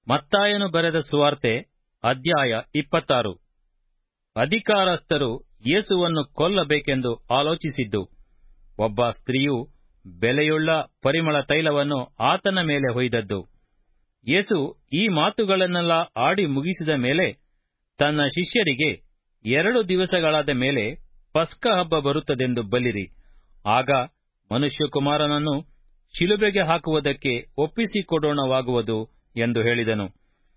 ಮತ್ತಾಯನು ಬರೆದ ಸುವಾರ್ತೆ ಅಧ್ಯಾಯ ಇಪ್ಪತ್ತಾರು ಅಧಿಕಾರಸ್ಥರು ಯೇಸುವನ್ನು ಕೊಲ್ಲಬೇಕೆಂದು ಆಲೋಚಿಸಿದ್ದು ಒಬ್ಬ ಸ್ತ್ರೀಯು ಬೆಲೆಯುಳ್ಳ ಪರಿಮಳ ತೈಲವನ್ನು ಆತನ ಮೇಲೆ ಹೊಯ್ದದ್ದು ಯೇಸು ಈ ಮಾತುಗಳನ್ನೆಲ್ಲ ಆಡಿ ಮುಗಿಸಿದ ಮೇಲೆ ತನ್ನ ಶಿಷ್ಯರಿಗೆ ಎರಡು ದಿವಸಗಳಾದ ಮೇಲೆ ಪಸ್ಕ ಹಬ್ಬ ಬರುತ್ತದೆಂದು ಬಲ್ಲಿರಿ ಆಗ ಮನುಷ್ಯಕುಮಾರನನ್ನು ಶಿಲುಬೆಗೆ ಹಾಕುವುದಕ್ಕೆ ಒಪ್ಪಿಸಿಕೊಡೋಣವಾಗುವುದು ಎಂದು ಹೇಳಿದನು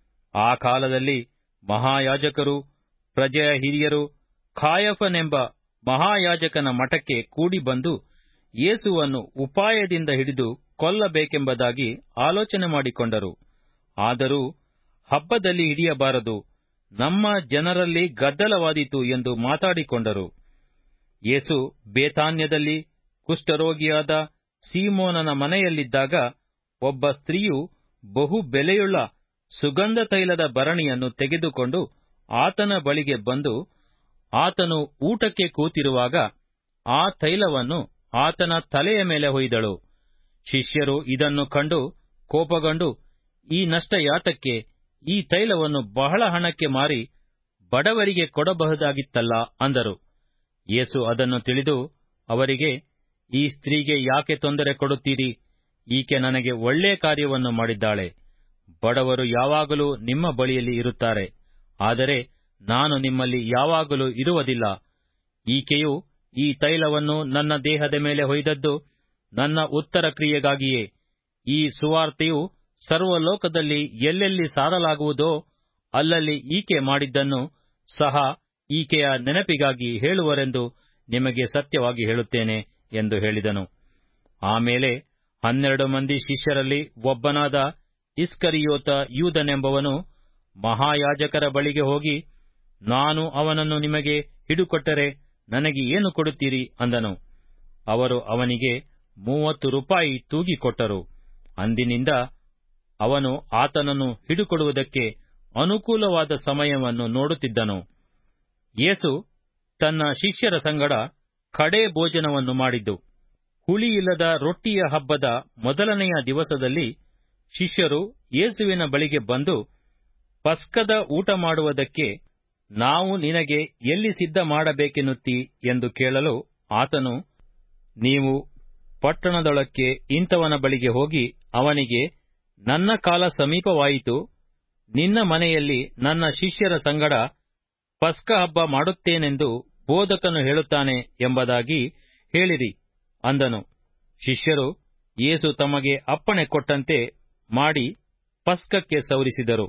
ಆ ಕಾಲದಲ್ಲಿ ಮಹಾಯಾಜಕರು ಪ್ರಜೆಯ ಹಿರಿಯರು ಕಾಯಫನೆಂಬ ಮಹಾಯಾಜಕನ ಮಠಕ್ಕೆ ಕೂಡಿ ಬಂದು ಯೇಸುವನ್ನು ಉಪಾಯದಿಂದ ಹಿಡಿದು ಕೊಲ್ಲಬೇಕೆಂಬುದಾಗಿ ಆಲೋಚನೆ ಮಾಡಿಕೊಂಡರು ಆದರೂ ಹಬ್ಬದಲ್ಲಿ ಹಿಡಿಯಬಾರದು ನಮ್ಮ ಜನರಲ್ಲಿ ಗದ್ದಲವಾದೀತು ಎಂದು ಮಾತಾಡಿಕೊಂಡರು ಯೇಸು ಬೇತಾನ್ಯದಲ್ಲಿ ಕುಷ್ಠರೋಗಿಯಾದ ಸೀಮೋನನ ಮನೆಯಲ್ಲಿದ್ದಾಗ ಒಬ್ಬ ಸ್ತ್ರೀಯು ಬಹು ಬೆಲೆಯುಳ್ಳ ಸುಗಂಧ ತೈಲದ ಭರಣಿಯನ್ನು ತೆಗೆದುಕೊಂಡು ಆತನ ಬಳಿಗೆ ಬಂದು ಆತನು ಊಟಕ್ಕೆ ಕೂತಿರುವಾಗ ಆ ತೈಲವನ್ನು ಆತನ ತಲೆಯ ಮೇಲೆ ಹೊಯ್ದಳು ಶಿಷ್ಯರು ಇದನ್ನು ಕಂಡು ಕೋಪಗೊಂಡು ಈ ನಷ್ಟ ಯಾತಕ್ಕೆ ಈ ತೈಲವನ್ನು ಬಹಳ ಹಣಕ್ಕೆ ಮಾರಿ ಬಡವರಿಗೆ ಕೊಡಬಹುದಾಗಿತ್ತಲ್ಲ ಅಂದರು ಯೇಸು ಅದನ್ನು ತಿಳಿದು ಅವರಿಗೆ ಈ ಸ್ತ್ರೀಗೆ ಯಾಕೆ ತೊಂದರೆ ಕೊಡುತ್ತೀರಿ ಈಕೆ ನನಗೆ ಒಳ್ಳೆಯ ಕಾರ್ಯವನ್ನು ಮಾಡಿದ್ದಾಳೆ ಬಡವರು ಯಾವಾಗಲೂ ನಿಮ್ಮ ಬಳಿಯಲ್ಲಿ ಇರುತ್ತಾರೆ ಆದರೆ ನಾನು ನಿಮ್ಮಲ್ಲಿ ಯಾವಾಗಲೂ ಇರುವುದಿಲ್ಲ ಈಕೆಯು ಈ ತೈಲವನ್ನು ನನ್ನ ದೇಹದ ಮೇಲೆ ಹೊಯ್ದದ್ದು ನನ್ನ ಉತ್ತರ ಕ್ರಿಯೆಗಾಗಿಯೇ ಈ ಸುವಾರ್ತೆಯು ಸರ್ವಲೋಕದಲ್ಲಿ ಎಲ್ಲೆಲ್ಲಿ ಸಾರಲಾಗುವುದೋ ಅಲ್ಲಲ್ಲಿ ಈಕೆ ಮಾಡಿದ್ದನ್ನು ಸಹ ಈಕೆಯ ನೆನಪಿಗಾಗಿ ಹೇಳುವರೆಂದು ನಿಮಗೆ ಸತ್ಯವಾಗಿ ಹೇಳುತ್ತೇನೆ ಎಂದು ಹೇಳಿದನು ಆಮೇಲೆ ಹನ್ನೆರಡು ಮಂದಿ ಶಿಷ್ಯರಲ್ಲಿ ಒಬ್ಬನಾದ ಇಸ್ಕರಿಯೋತ ಯೂದನೆಂಬವನು ಮಹಾಯಾಜಕರ ಬಳಿಗೆ ಹೋಗಿ ನಾನು ಅವನನ್ನು ನಿಮಗೆ ಹಿಡುಕೊಟ್ಟರೆ ನನಗೆ ಏನು ಕೊಡುತ್ತೀರಿ ಅಂದನು ಅವರು ಅವನಿಗೆ ಮೂವತ್ತು ರೂಪಾಯಿ ತೂಗಿಕೊಟ್ಟರು ಅಂದಿನಿಂದ ಅವನು ಆತನನ್ನು ಹಿಡುಕೊಡುವುದಕ್ಕೆ ಅನುಕೂಲವಾದ ಸಮಯವನ್ನು ನೋಡುತ್ತಿದ್ದನು ಯೇಸು ತನ್ನ ಶಿಷ್ಯರ ಸಂಗಡ ಕಡೇ ಭೋಜನವನ್ನು ಮಾಡಿದ್ದು ಹುಳಿಯಿಲ್ಲದ ರೊಟ್ಟಿಯ ಹಬ್ಬದ ಮೊದಲನೆಯ ದಿವಸದಲ್ಲಿ ಶಿಷ್ಯರು ಯೇಸುವಿನ ಬಳಿಗೆ ಬಂದು ಪಸ್ಕದ ಊಟ ಮಾಡುವುದಕ್ಕೆ ನಾವು ನಿನಗೆ ಎಲ್ಲಿ ಸಿದ್ಧ ಮಾಡಬೇಕೆನ್ನುತ್ತಿ ಎಂದು ಕೇಳಲು ಆತನು ನೀವು ಪಟ್ಟಣದೊಳಕ್ಕೆ ಇಂಥವನ ಬಳಿಗೆ ಹೋಗಿ ಅವನಿಗೆ ನನ್ನ ಕಾಲ ಸಮೀಪವಾಯಿತು ನಿನ್ನ ಮನೆಯಲ್ಲಿ ನನ್ನ ಶಿಷ್ಯರ ಸಂಗಡ ಪಸ್ಕ ಹಬ್ಬ ಮಾಡುತ್ತೇನೆಂದು ಬೋಧಕನು ಹೇಳುತ್ತಾನೆ ಎಂಬುದಾಗಿ ಹೇಳಿರಿ ಅಂದನು ಶಿಷ್ಯರು ಯೇಸು ತಮಗೆ ಅಪ್ಪಣೆ ಕೊಟ್ಟಂತೆ ಮಾಡಿ ಪಸ್ಕಕ್ಕೆ ಸೌರಿಸಿದರು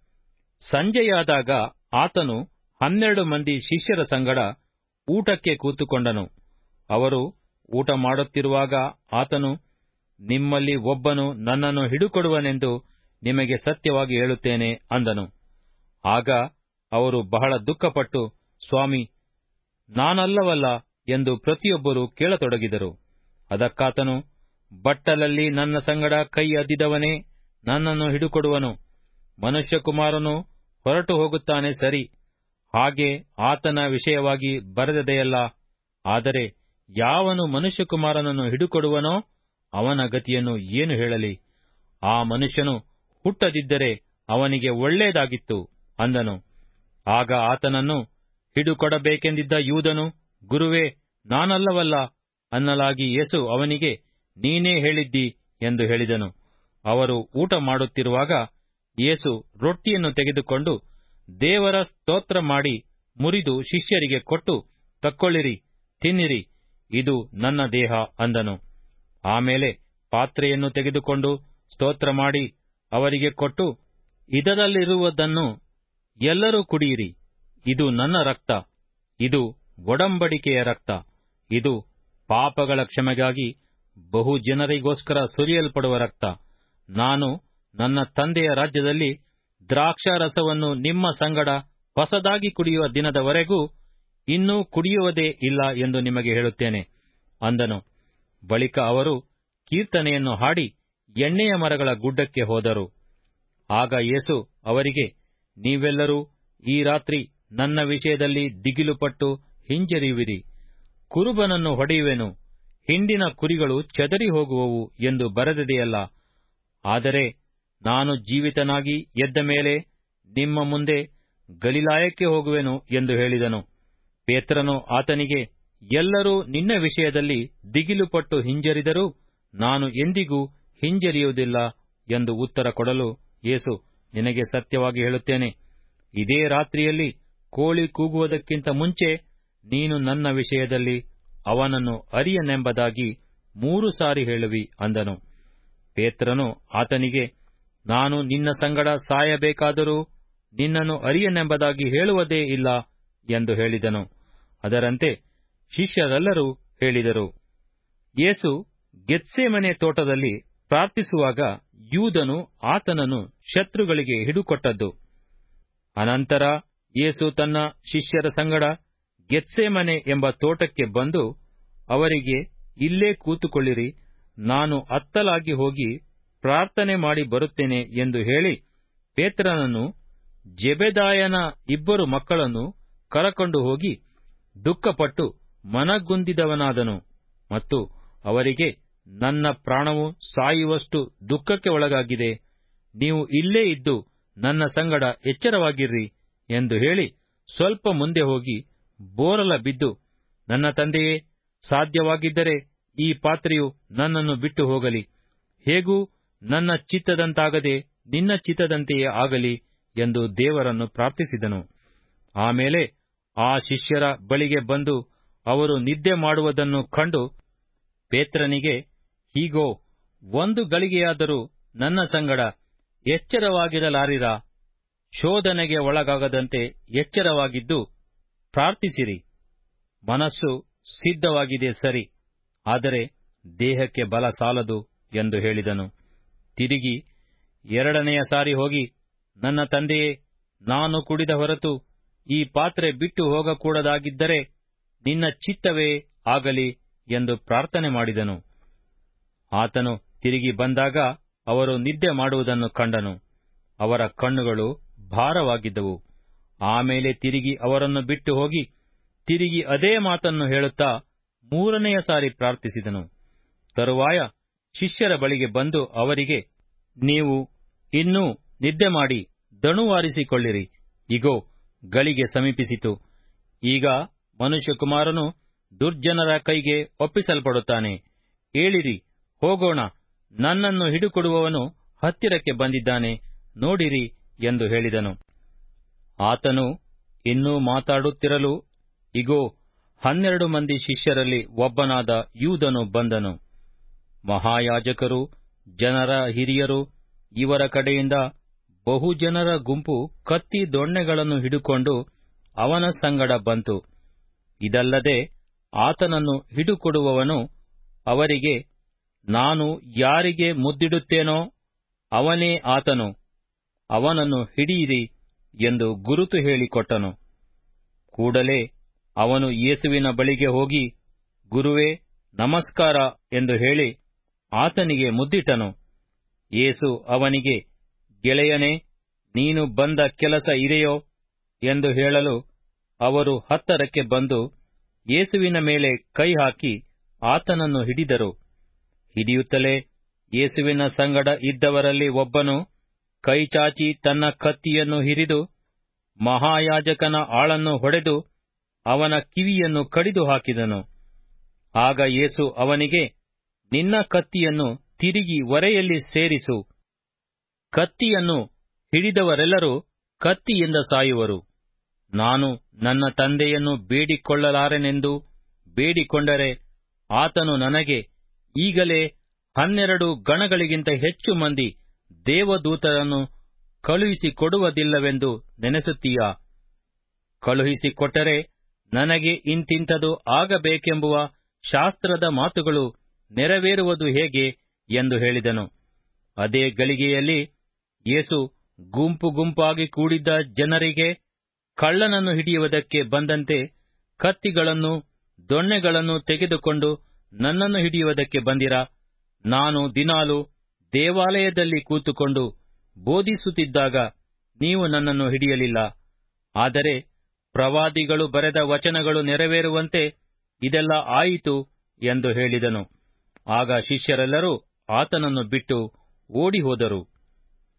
ಸಂಜೆಯಾದಾಗ ಆತನು ಹನ್ನೆರಡು ಮಂದಿ ಶಿಷ್ಯರ ಸಂಗಡ ಊಟಕ್ಕೆ ಕೂತುಕೊಂಡನು ಅವರು ಊಟ ಮಾಡುತ್ತಿರುವಾಗ ಆತನು ನಿಮ್ಮಲ್ಲಿ ಒಬ್ಬನು ನನ್ನನ್ನು ಹಿಡುಕೊಡುವನೆಂದು ನಿಮಗೆ ಸತ್ಯವಾಗಿ ಹೇಳುತ್ತೇನೆ ಅಂದನು ಆಗ ಅವರು ಬಹಳ ದುಃಖಪಟ್ಟು ಸ್ವಾಮಿ ನಾನಲ್ಲವಲ್ಲ ಎಂದು ಪ್ರತಿಯೊಬ್ಬರು ಕೇಳತೊಡಗಿದರು ಅದಕ್ಕಾತನು ಬಟ್ಟಲಲ್ಲಿ ನನ್ನ ಸಂಗಡ ಕೈ ಅದ್ದಿದವನೇ ನನ್ನನ್ನು ಹಿಡುಕೊಡುವನು ಮನುಷ್ಯಕುಮಾರನು ಹೊರಟು ಹೋಗುತ್ತಾನೆ ಸರಿ ಹಾಗೆ ಆತನ ವಿಷಯವಾಗಿ ಬರೆದದೆಯಲ್ಲ ಆದರೆ ಯಾವನು ಮನುಷ್ಯಕುಮಾರನನ್ನು ಹಿಡುಕೊಡುವನೋ ಅವನ ಗತಿಯನ್ನು ಏನು ಹೇಳಲಿ ಆ ಮನುಷ್ಯನು ಹುಟ್ಟದಿದ್ದರೆ ಅವನಿಗೆ ಒಳ್ಳೆಯದಾಗಿತ್ತು ಅಂದನು ಆಗ ಆತನನ್ನು ಹಿಡುಕೊಡಬೇಕೆಂದಿದ್ದ ಯೂದನು ಗುರುವೇ ನಾನಲ್ಲವಲ್ಲ ಅನ್ನಲಾಗಿ ಯೇಸು ಅವನಿಗೆ ನೀನೇ ಹೇಳಿದ್ದಿ ಎಂದು ಹೇಳಿದನು ಅವರು ಊಟ ಮಾಡುತ್ತಿರುವಾಗ ಯೇಸು ರೊಟ್ಟಿಯನ್ನು ತೆಗೆದುಕೊಂಡು ದೇವರ ಸ್ತೋತ್ರ ಮಾಡಿ ಮುರಿದು ಶಿಷ್ಯರಿಗೆ ಕೊಟ್ಟು ತಕ್ಕೊಳ್ಳಿರಿ ತಿನ್ನಿರಿ ಇದು ನನ್ನ ದೇಹ ಅಂದನು ಆಮೇಲೆ ಪಾತ್ರೆಯನ್ನು ತೆಗೆದುಕೊಂಡು ಸ್ತೋತ್ರ ಮಾಡಿ ಅವರಿಗೆ ಕೊಟ್ಟು ಇದರಲ್ಲಿರುವುದನ್ನು ಎಲ್ಲರೂ ಕುಡಿಯಿರಿ ಇದು ನನ್ನ ರಕ್ತ ಇದು ಒಡಂಬಡಿಕೆಯ ರಕ್ತ ಇದು ಪಾಪಗಳ ಕ್ಷಮೆಗಾಗಿ ಬಹು ಜನರಿಗೋಸ್ಕರ ಸುರಿಯಲ್ಪಡುವ ರಕ್ತ ನಾನು ನನ್ನ ತಂದೆಯ ರಾಜ್ಯದಲ್ಲಿ ದ್ರಾಕ್ಷಾರಸವನ್ನು ನಿಮ್ಮ ಸಂಗಡ ಹೊಸದಾಗಿ ಕುಡಿಯುವ ದಿನದವರೆಗೂ ಇನ್ನೂ ಕುಡಿಯುವುದೇ ಇಲ್ಲ ಎಂದು ನಿಮಗೆ ಹೇಳುತ್ತೇನೆ ಅಂದನು ಬಳಿಕ ಅವರು ಕೀರ್ತನೆಯನ್ನು ಹಾಡಿ ಎಣ್ಣೆಯ ಮರಗಳ ಗುಡ್ಡಕ್ಕೆ ಹೋದರು ಆಗ ಯೇಸು ಅವರಿಗೆ ನೀವೆಲ್ಲರೂ ಈ ರಾತ್ರಿ ನನ್ನ ವಿಷಯದಲ್ಲಿ ದಿಗಿಲುಪಟ್ಟು ಹಿಂಜರಿಯುವಿರಿ ಕುರುಬನನ್ನು ಹೊಡೆಯುವೆನು ಹಿಂಡಿನ ಕುರಿಗಳು ಚೆದರಿ ಹೋಗುವವು ಎಂದು ಬರೆದಿದೆಯಲ್ಲ ಆದರೆ ನಾನು ಜೀವಿತನಾಗಿ ಎದ್ದ ಮೇಲೆ ನಿಮ್ಮ ಮುಂದೆ ಗಲಿಲಾಯಕ್ಕೆ ಹೋಗುವೆನು ಎಂದು ಹೇಳಿದನು ಪೇತ್ರನು ಆತನಿಗೆ ಎಲ್ಲರೂ ನಿನ್ನ ವಿಷಯದಲ್ಲಿ ದಿಗಿಲುಪಟ್ಟು ಹಿಂಜರಿದರೂ ನಾನು ಎಂದಿಗೂ ಹಿಂಜರಿಯುವುದಿಲ್ಲ ಎಂದು ಉತ್ತರ ಕೊಡಲು ಯೇಸು ನಿನಗೆ ಸತ್ಯವಾಗಿ ಹೇಳುತ್ತೇನೆ ಇದೇ ರಾತ್ರಿಯಲ್ಲಿ ಕೋಳಿ ಕೂಗುವುದಕ್ಕಿಂತ ಮುಂಚೆ ನೀನು ನನ್ನ ವಿಷಯದಲ್ಲಿ ಅವನನ್ನು ಅರಿಯನೆಂಬುದಾಗಿ ಮೂರು ಸಾರಿ ಹೇಳುವಿ ಅಂದನು ಪೇತ್ರನು ಆತನಿಗೆ ನಾನು ನಿನ್ನ ಸಂಗಡ ಸಾಯಬೇಕಾದರೂ ನಿನ್ನನ್ನು ಅರಿಯನೆಂಬುದಾಗಿ ಹೇಳುವುದೇ ಇಲ್ಲ ಎಂದು ಹೇಳಿದನು ಅದರಂತೆ ಶಿಷ್ಯರೆಲ್ಲರೂ ಹೇಳಿದರು ಯೇಸು ಗೆತ್ಸೇಮನೆ ತೋಟದಲ್ಲಿ ಪ್ರಾರ್ಥಿಸುವಾಗ ಯೂದನು ಆತನನ್ನು ಶತ್ರುಗಳಿಗೆ ಹಿಡುಕೊಟ್ಟದ್ದು ಅನಂತರ ಯೇಸು ತನ್ನ ಶಿಷ್ಯರ ಸಂಗಡ ಗೆತ್ಸೇಮನೆ ಎಂಬ ತೋಟಕ್ಕೆ ಬಂದು ಅವರಿಗೆ ಇಲ್ಲೇ ಕೂತುಕೊಳ್ಳಿರಿ ನಾನು ಅತ್ತಲಾಗಿ ಹೋಗಿ ಪ್ರಾರ್ಥನೆ ಮಾಡಿ ಬರುತ್ತೇನೆ ಎಂದು ಹೇಳಿ ಪೇತ್ರನನ್ನು ಜೆಬೆದಾಯನ ಇಬ್ಬರು ಮಕ್ಕಳನ್ನು ಕರಕೊಂಡು ಹೋಗಿ ದುಃಖಪಟ್ಟು ಮನಗುಂದಿದವನಾದನು ಮತ್ತು ಅವರಿಗೆ ನನ್ನ ಪ್ರಾಣವು ಸಾಯುವಷ್ಟು ದುಃಖಕ್ಕೆ ಒಳಗಾಗಿದೆ ನೀವು ಇಲ್ಲೇ ಇದ್ದು ನನ್ನ ಸಂಗಡ ಎಚ್ಚರವಾಗಿರ್ರಿ ಎಂದು ಹೇಳಿ ಸ್ವಲ್ಪ ಮುಂದೆ ಹೋಗಿ ಬೋರಲ ಬಿದ್ದು ನನ್ನ ತಂದೆಯೇ ಸಾಧ್ಯವಾಗಿದ್ದರೆ ಈ ಪಾತ್ರೆಯು ನನ್ನನ್ನು ಬಿಟ್ಟು ಹೋಗಲಿ ಹೇಗೂ ನನ್ನ ಚಿತ್ತದಂತಾಗದೆ ನಿನ್ನ ಚಿತ್ತದಂತೆಯೇ ಆಗಲಿ ಎಂದು ದೇವರನ್ನು ಪ್ರಾರ್ಥಿಸಿದನು ಆಮೇಲೆ ಆ ಶಿಷ್ಯರ ಬಳಿಗೆ ಬಂದು ಅವರು ನಿದ್ದೆ ಮಾಡುವುದನ್ನು ಕಂಡು ಪೇತ್ರನಿಗೆ ಹೀಗೋ ಒಂದು ಗಳಿಗೆಯಾದರೂ ನನ್ನ ಸಂಗಡ ಎಚ್ಚರವಾಗಿರಲಾರಿರಾ ಶೋಧನೆಗೆ ಒಳಗಾಗದಂತೆ ಎಚ್ಚರವಾಗಿದ್ದು ಪ್ರಾರ್ಥಿಸಿರಿ ಮನಸ್ಸು ಸಿದ್ಧವಾಗಿದೆ ಸರಿ ಆದರೆ ದೇಹಕ್ಕೆ ಬಲ ಸಾಲದು ಎಂದು ಹೇಳಿದನು ತಿರುಗಿ ಎರಡನೆಯ ಸಾರಿ ಹೋಗಿ ನನ್ನ ತಂದೆಯೇ ನಾನು ಕುಡಿದ ಹೊರತು ಈ ಪಾತ್ರೆ ಬಿಟ್ಟು ಹೋಗಕೂಡದಾಗಿದ್ದರೆ ನಿನ್ನ ಚಿತ್ತವೇ ಆಗಲಿ ಎಂದು ಪ್ರಾರ್ಥನೆ ಮಾಡಿದನು ಆತನು ತಿರುಗಿ ಬಂದಾಗ ಅವರು ನಿದ್ದೆ ಮಾಡುವುದನ್ನು ಕಂಡನು ಅವರ ಕಣ್ಣುಗಳು ಭಾರವಾಗಿದ್ದವು ಆಮೇಲೆ ತಿರುಗಿ ಅವರನ್ನು ಬಿಟ್ಟು ಹೋಗಿ ತಿರುಗಿ ಅದೇ ಮಾತನ್ನು ಹೇಳುತ್ತಾ ಮೂರನೆಯ ಸಾರಿ ಪ್ರಾರ್ಥಿಸಿದನು ತರುವಾಯ ಶಿಷ್ಯರ ಬಳಿಗೆ ಬಂದು ಅವರಿಗೆ ನೀವು ಇನ್ನೂ ನಿದ್ದೆ ಮಾಡಿ ದಣುವಾರಿಸಿಕೊಳ್ಳಿರಿ ಇಗೋ ಗಳಿಗೆ ಸಮೀಪಿಸಿತು ಈಗ ಮನುಷ್ಯಕುಮಾರನು ದುರ್ಜನರ ಕೈಗೆ ಒಪ್ಪಿಸಲ್ಪಡುತ್ತಾನೆ ಏಳಿರಿ ಹೋಗೋಣ ನನ್ನನ್ನು ಹಿಡುಕೊಡುವವನು ಹತ್ತಿರಕ್ಕೆ ಬಂದಿದ್ದಾನೆ ನೋಡಿರಿ ಎಂದು ಹೇಳಿದನು ಆತನು ಇನ್ನೂ ಮಾತಾಡುತ್ತಿರಲು ಇಗೋ ಹನ್ನೆರಡು ಮಂದಿ ಶಿಷ್ಯರಲ್ಲಿ ಒಬ್ಬನಾದ ಯೂದನು ಬಂದನು ಮಹಾಯಾಜಕರು ಜನರ ಹಿರಿಯರು ಇವರ ಕಡೆಯಿಂದ ಬಹುಜನರ ಗುಂಪು ಕತ್ತಿ ದೊಣ್ಣೆಗಳನ್ನು ಹಿಡುಕೊಂಡು ಅವನ ಸಂಗಡ ಬಂತು ಇದಲ್ಲದೆ ಆತನನ್ನು ಹಿಡುಕೊಡುವವನು ಅವರಿಗೆ ನಾನು ಯಾರಿಗೆ ಮುದ್ದಿಡುತ್ತೇನೋ ಅವನೇ ಆತನು ಅವನನ್ನು ಹಿಡಿಯಿರಿ ಎಂದು ಗುರುತು ಹೇಳಿಕೊಟ್ಟನು ಕೂಡಲೇ ಅವನು ಯೇಸುವಿನ ಬಳಿಗೆ ಹೋಗಿ ಗುರುವೇ ನಮಸ್ಕಾರ ಎಂದು ಹೇಳಿ ಆತನಿಗೆ ಮುದ್ದಿಟ್ಟನು ಯೇಸು ಅವನಿಗೆ ಗೆಳೆಯನೇ ನೀನು ಬಂದ ಕೆಲಸ ಇದೆಯೋ ಎಂದು ಹೇಳಲು ಅವರು ಹತ್ತರಕ್ಕೆ ಬಂದು ಯೇಸುವಿನ ಮೇಲೆ ಕೈ ಹಾಕಿ ಆತನನ್ನು ಹಿಡಿದರು ಹಿಡಿಯುತ್ತಲೇ ಯೇಸುವಿನ ಸಂಗಡ ಇದ್ದವರಲ್ಲಿ ಒಬ್ಬನು ಕೈಚಾಚಿ ತನ್ನ ಕತ್ತಿಯನ್ನು ಹಿರಿದು ಮಹಾಯಾಜಕನ ಆಳನ್ನು ಹೊಡೆದು ಅವನ ಕಿವಿಯನ್ನು ಕಡಿದು ಹಾಕಿದನು ಆಗ ಯೇಸು ಅವನಿಗೆ ನಿನ್ನ ಕತ್ತಿಯನ್ನು ತಿರುಗಿ ಒರೆಯಲ್ಲಿ ಸೇರಿಸು ಕತ್ತಿಯನ್ನು ಹಿಡಿದವರೆಲ್ಲರೂ ಕತ್ತಿಯಿಂದ ಸಾಯುವರು ನಾನು ನನ್ನ ತಂದೆಯನ್ನು ಬೇಡಿಕೊಳ್ಳಲಾರೆನೆಂದು ಬೇಡಿಕೊಂಡರೆ ಆತನು ನನಗೆ ಈಗಲೇ ಹನ್ನೆರಡು ಗಣಗಳಿಗಿಂತ ಹೆಚ್ಚು ಮಂದಿ ದೇವದೂತರನ್ನು ಕಳುಹಿಸಿಕೊಡುವುದಿಲ್ಲವೆಂದು ನೆನೆಸುತ್ತೀಯಾ ಕಳುಹಿಸಿಕೊಟ್ಟರೆ ನನಗೆ ಇಂತಿಂಥದು ಆಗಬೇಕೆಂಬುವ ಶಾಸ್ತ್ರದ ಮಾತುಗಳು ನೆರವೇರುವುದು ಹೇಗೆ ಎಂದು ಹೇಳಿದನು ಅದೇ ಗಳಿಗೆಯಲ್ಲಿ ಯೇಸು ಗುಂಪು ಗುಂಪಾಗಿ ಕೂಡಿದ್ದ ಜನರಿಗೆ ಕಳ್ಳನನ್ನು ಹಿಡಿಯುವುದಕ್ಕೆ ಬಂದಂತೆ ಕತ್ತಿಗಳನ್ನು ದೊಣ್ಣೆಗಳನ್ನು ತೆಗೆದುಕೊಂಡು ನನ್ನನ್ನು ಹಿಡಿಯುವುದಕ್ಕೆ ಬಂದಿರಾ ನಾನು ದಿನಾಲು ದೇವಾಲಯದಲ್ಲಿ ಕೂತುಕೊಂಡು ಬೋಧಿಸುತ್ತಿದ್ದಾಗ ನೀವು ನನ್ನನ್ನು ಹಿಡಿಯಲಿಲ್ಲ ಆದರೆ ಪ್ರವಾದಿಗಳು ಬರೆದ ವಚನಗಳು ನೆರವೇರುವಂತೆ ಇದೆಲ್ಲ ಆಯಿತು ಎಂದು ಹೇಳಿದನು ಆಗ ಶಿಷ್ಯರೆಲ್ಲರೂ ಆತನನ್ನು ಬಿಟ್ಟು ಓಡಿಹೋದರು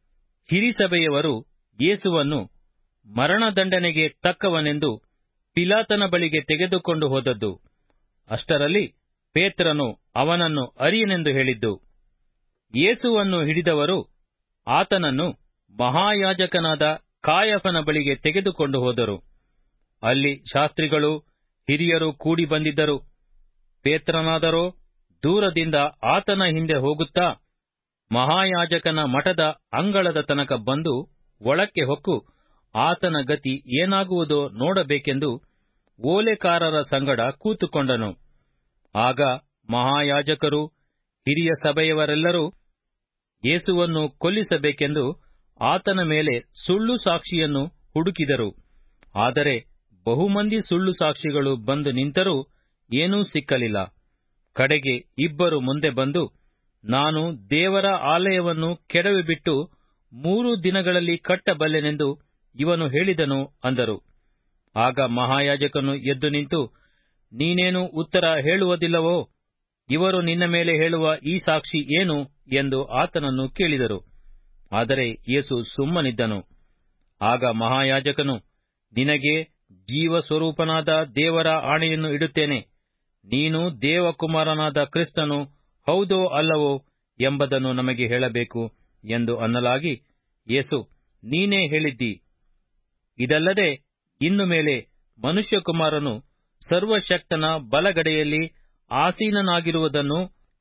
ಹಿರಿಸಭೆಯವರು ಯೇಸುವನ್ನು ಮರಣದಂಡನೆಗೆ ತಕ್ಕವನೆಂದು ಪಿಲಾತನ ಬಳಿಗೆ ತೆಗೆದುಕೊಂಡು ಹೋದದ್ದು ಅಷ್ಟರಲ್ಲಿ ಪೇತ್ರನು ಅವನನ್ನು ಅರಿಯನೆಂದು ಹೇಳಿದ್ದು ಯೇಸುವನ್ನು ಹಿಡಿದವರು ಆತನನ್ನು ಮಹಾಯಾಜಕನಾದ ಕಾಯಫನ ಬಳಿಗೆ ತೆಗೆದುಕೊಂಡು ಹೋದರು ಅಲ್ಲಿ ಶಾಸ್ತ್ರಿಗಳು ಹಿರಿಯರು ಕೂಡಿ ಬಂದಿದ್ದರು ಪೇತ್ರನಾದರೋ ದೂರದಿಂದ ಆತನ ಹಿಂದೆ ಹೋಗುತ್ತಾ ಮಹಾಯಾಜಕನ ಮಠದ ಅಂಗಳದ ತನಕ ಬಂದು ಒಳಕ್ಕೆ ಹೊಕ್ಕು ಆತನ ಗತಿ ಏನಾಗುವುದೋ ನೋಡಬೇಕೆಂದು ಓಲೆಕಾರರ ಸಂಗಡ ಕೂತುಕೊಂಡನು ಆಗ ಮಹಾಯಾಜಕರು ಹಿರಿಯ ಸಭೆಯವರೆಲ್ಲರೂ ಯೇಸುವನ್ನು ಕೊಲ್ಲಿಸಬೇಕೆಂದು ಆತನ ಮೇಲೆ ಸುಳ್ಳು ಸಾಕ್ಷಿಯನ್ನು ಹುಡುಕಿದರು ಆದರೆ ಬಹುಮಂದಿ ಸುಳ್ಳು ಸಾಕ್ಷಿಗಳು ಬಂದು ನಿಂತರೂ ಏನೂ ಸಿಕ್ಕಲಿಲ್ಲ ಕಡೆಗೆ ಇಬ್ಬರು ಮುಂದೆ ಬಂದು ನಾನು ದೇವರ ಆಲಯವನ್ನು ಕೆಡವಿಬಿಟ್ಟು ಮೂರು ದಿನಗಳಲ್ಲಿ ಕಟ್ಟಬಲ್ಲೆನೆಂದು ಇವನು ಹೇಳಿದನು ಅಂದರು ಆಗ ಮಹಾಯಾಜಕನು ಎದ್ದು ನಿಂತು ನೀನೇನು ಉತ್ತರ ಹೇಳುವುದಿಲ್ಲವೋ ಇವರು ನಿನ್ನ ಮೇಲೆ ಹೇಳುವ ಈ ಸಾಕ್ಷಿ ಏನು ಎಂದು ಆತನನ್ನು ಕೇಳಿದರು ಆದರೆ ಯೇಸು ಸುಮ್ಮನಿದ್ದನು ಆಗ ಮಹಾಯಾಜಕನು ನಿನಗೆ ಜೀವಸ್ವರೂಪನಾದ ದೇವರ ಆಣೆಯನ್ನು ಇಡುತ್ತೇನೆ ನೀನು ದೇವಕುಮಾರನಾದ ಕ್ರಿಸ್ತನು ಹೌದೋ ಅಲ್ಲವೋ ಎಂಬುದನ್ನು ನಮಗೆ ಹೇಳಬೇಕು ಎಂದು ಅನ್ನಲಾಗಿ ಯೇಸು ನೀನೇ ಹೇಳಿದ್ದಿ ಇದಲ್ಲದೆ ಇನ್ನು ಮೇಲೆ ಮನುಷ್ಯಕುಮಾರನು ಸರ್ವಶಕ್ತನ ಬಲಗಡೆಯಲ್ಲಿ ಆಸೀನನಾಗಿರುವುದನ್ನು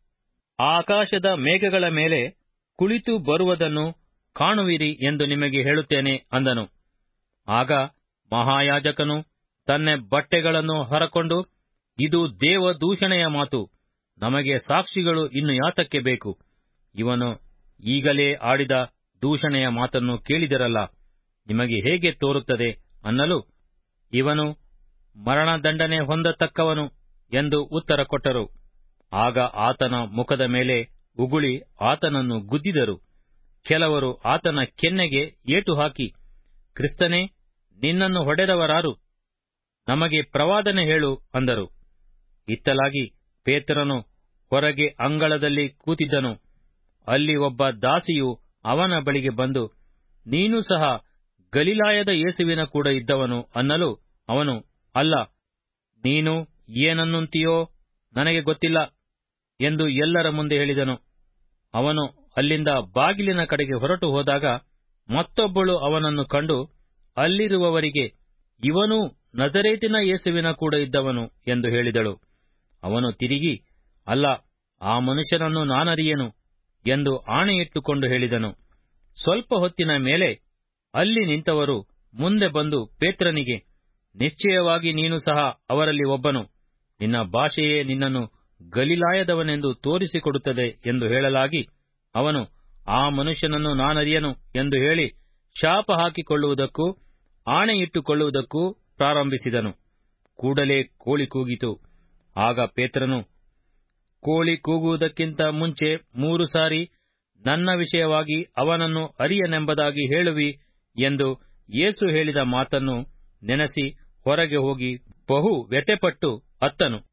ಆಕಾಶದ ಮೇಘಗಳ ಮೇಲೆ ಕುಳಿತು ಬರುವುದನ್ನು ಕಾಣುವಿರಿ ಎಂದು ನಿಮಗೆ ಹೇಳುತ್ತೇನೆ ಅಂದನು ಆಗ ಮಹಾಯಾಜಕನು ತನ್ನ ಬಟ್ಟೆಗಳನ್ನು ಹೊರಕೊಂಡು ಇದು ದೇವದೂಷಣೆಯ ಮಾತು ನಮಗೆ ಸಾಕ್ಷಿಗಳು ಇನ್ನು ಯಾತಕ್ಕೆ ಬೇಕು ಇವನು ಈಗಲೇ ಆಡಿದ ದೂಷಣೆಯ ಮಾತನ್ನು ಕೇಳಿದರಲ್ಲ ನಿಮಗೆ ಹೇಗೆ ತೋರುತ್ತದೆ ಅನ್ನಲು ಇವನು ಮರಣದಂಡನೆ ಹೊಂದತಕ್ಕವನು ಎಂದು ಉತ್ತರ ಕೊಟ್ಟರು ಆಗ ಆತನ ಮುಖದ ಮೇಲೆ ಉಗುಳಿ ಆತನನ್ನು ಗುದ್ದಿದರು ಕೆಲವರು ಆತನ ಕೆನ್ನೆಗೆ ಏಟು ಹಾಕಿ ಕ್ರಿಸ್ತನೇ ನಿನ್ನನ್ನು ಹೊಡೆದವರಾರು ನಮಗೆ ಪ್ರವಾದನೆ ಹೇಳು ಅಂದರು ಇತ್ತಲಾಗಿ ಪೇತ್ರನು ಹೊರಗೆ ಅಂಗಳದಲ್ಲಿ ಕೂತಿದ್ದನು ಅಲ್ಲಿ ಒಬ್ಬ ದಾಸಿಯು ಅವನ ಬಳಿಗೆ ಬಂದು ನೀನು ಸಹ ಗಲಿಲಾಯದ ಯೇಸುವಿನ ಕೂಡ ಇದ್ದವನು ಅನ್ನಲು ಅವನು ಅಲ್ಲ ನೀನು ಏನನ್ನುಂತೀಯೋ ನನಗೆ ಗೊತ್ತಿಲ್ಲ ಎಂದು ಎಲ್ಲರ ಮುಂದೆ ಹೇಳಿದನು ಅವನು ಅಲ್ಲಿಂದ ಬಾಗಿಲಿನ ಕಡೆಗೆ ಹೊರಟು ಹೋದಾಗ ಮತ್ತೊಬ್ಬಳು ಅವನನ್ನು ಕಂಡು ಅಲ್ಲಿರುವವರಿಗೆ ಇವನೂ ನಜರೇತಿನ ಯೇಸುವಿನ ಕೂಡ ಇದ್ದವನು ಎಂದು ಹೇಳಿದಳು ಅವನು ತಿರುಗಿ ಅಲ್ಲ ಆ ಮನುಷ್ಯನನ್ನು ನಾನರಿಯೆನು ಎಂದು ಆಣೆಯಿಟ್ಟುಕೊಂಡು ಹೇಳಿದನು ಸ್ವಲ್ಪ ಹೊತ್ತಿನ ಮೇಲೆ ಅಲ್ಲಿ ನಿಂತವರು ಮುಂದೆ ಬಂದು ಪೇತ್ರನಿಗೆ ನಿಶ್ಚಯವಾಗಿ ನೀನು ಸಹ ಅವರಲ್ಲಿ ಒಬ್ಬನು ನಿನ್ನ ಭಾಷೆಯೇ ನಿನ್ನನ್ನು ಗಲಿಲಾಯದವನೆಂದು ತೋರಿಸಿಕೊಡುತ್ತದೆ ಎಂದು ಹೇಳಲಾಗಿ ಅವನು ಆ ಮನುಷ್ಯನನ್ನು ನಾನರಿಯನು ಎಂದು ಹೇಳಿ ಶಾಪ ಹಾಕಿಕೊಳ್ಳುವುದಕ್ಕೂ ಆಣೆಯಿಟ್ಟುಕೊಳ್ಳುವುದಕ್ಕೂ ಪ್ರಾರಂಭಿಸಿದನು ಕೂಡಲೇ ಕೋಳಿ ಕೂಗಿತು ಆಗ ಪೇತ್ರನು ಕೋಳಿ ಕೂಗುವುದಕ್ಕಿಂತ ಮುಂಚೆ ಮೂರು ಸಾರಿ ನನ್ನ ವಿಷಯವಾಗಿ ಅವನನ್ನು ಅರಿಯನೆಂಬುದಾಗಿ ಹೇಳುವಿ ಎಂದು ಯೇಸು ಹೇಳಿದ ಮಾತನ್ನು ನೆನೆಸಿ ಹೊರಗೆ ಹೋಗಿ ಬಹು ವ್ಯಥೆಪಟ್ಟು ಅತ್ತನು